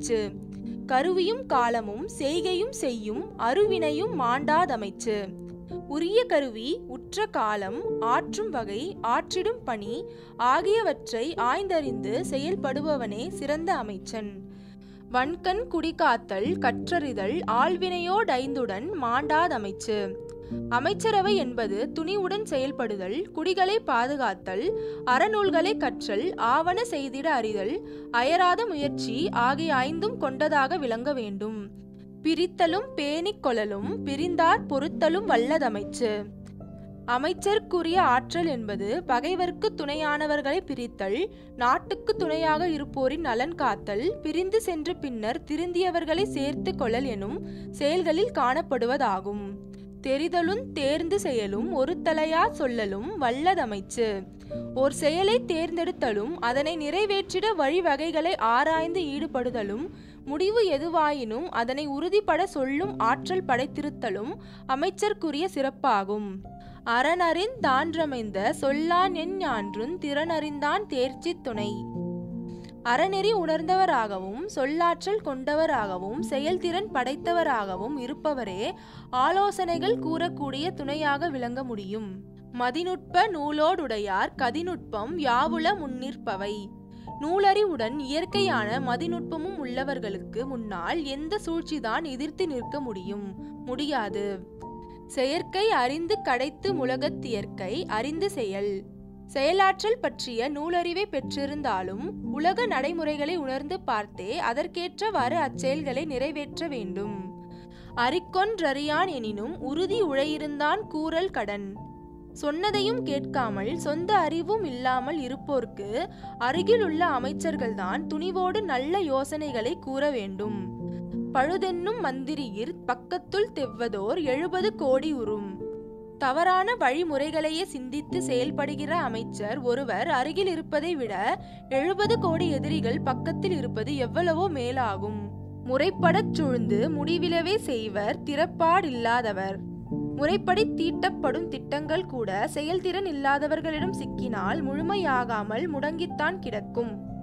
அமைச்சு கருவியும் காலமும் செய்கையும் செய்யும் அருவினையும் மாண்டாதமைச்சு உரிய கருவி உற்ற காலம் ஆற்றும் வகை ஆற்றிடும் பணி ஆகியவற்றை ஆய்ந்தறிந்து செயல்படுபவனே சிறந்த அமைச்சன் வன்கண் குடிகாத்தல் கற்றறிதல் ஆழ்வினையோடைந்துடன் மாண்டாதமைச்சு அமைச்சரவை என்பது துணிவுடன் செயல்படுதல் குடிகளை பாதுகாத்தல் அறநூல்களை கற்றல் ஆவண செய்திட அறிதல் அயராத முயற்சி ஆகிய ஐந்தும் கொண்டதாக விளங்க வேண்டும் பிரித்தலும் பேணிக் கொள்ளலும் பிரிந்தார் பொறுத்தலும் வல்லதமைச்சு அமைச்சருக்குரிய ஆற்றல் என்பது பகைவர்க்கு துணையானவர்களை பிரித்தல் நாட்டுக்கு துணையாக இருப்போரின் நலன் காத்தல் பிரிந்து சென்ற பின்னர் திருந்தியவர்களை சேர்த்து கொள்ளல் எனும் செயல்களில் காணப்படுவதாகும் தெரிதலும் தேர்ந்து செயலும் ஒரு தலையா சொல்லலும் வல்லதமைச்சு ஓர் செயலை தேர்ந்தெடுத்தலும் அதனை நிறைவேற்றிட வழிவகைகளை ஆராய்ந்து ஈடுபடுதலும் முடிவு எதுவாயினும் அதனை உறுதிப்பட சொல்லும் ஆற்றல் படைத்திருத்தலும் அமைச்சர்க்குரிய சிறப்பாகும் அறனறிந் தான்றமைந்த சொல்லான் என் ஞான்றும் திறனறிந்தான் தேர்ச்சி துணை அறநெறி உணர்ந்தவராகவும் சொல்லாற்றல் கொண்டவராகவும் செயல்திறன் படைத்தவராகவும் இருப்பவரே ஆலோசனைகள் கூறக்கூடிய துணையாக விளங்க முடியும் மதிநுட்ப நூலோடுடையார் கதிநுட்பம் யாவுல முன்னிற்பவை நூலறிவுடன் இயற்கையான மதிநுட்பமும் உள்ளவர்களுக்கு முன்னால் எந்த சூழ்ச்சிதான் எதிர்த்து நிற்க முடியும் முடியாது செயற்கை அறிந்து கடைத்து முழகத்தியற்கை அறிந்து செயல் செயலாற்றல் பற்றிய நூலறிவை பெற்றிருந்தாலும் உலக நடைமுறைகளை உணர்ந்து பார்த்தே அதற்கேற்றவாறு அச்செயல்களை நிறைவேற்ற வேண்டும் அறிக்கொன்றறியான் எனினும் உறுதி உழையிருந்தான் கூறல் கடன் சொன்னதையும் கேட்காமல் சொந்த அறிவும் இல்லாமல் இருப்போர்க்கு அருகிலுள்ள அமைச்சர்கள்தான் துணிவோடு நல்ல யோசனைகளை கூற வேண்டும் பழுதென்னும் மந்திரியிர் பக்கத்துள் தெவ்வதோர் எழுபது கோடி உறும் தவறான வழிமுறைகளையே சிந்தித்து செயல்படுகிற அமைச்சர் ஒருவர் அருகில் இருப்பதை விட எழுபது கோடி எதிரிகள் பக்கத்தில் இருப்பது எவ்வளவோ மேலாகும் முறைப்படச் சூழ்ந்து முடிவிலவே செய்வர் திறப்பாடில்லாதவர் முறைப்படி தீட்டப்படும் திட்டங்கள் கூட செயல்திறன் இல்லாதவர்களிடம் சிக்கினால் முழுமையாகாமல் முடங்கித்தான் கிடக்கும்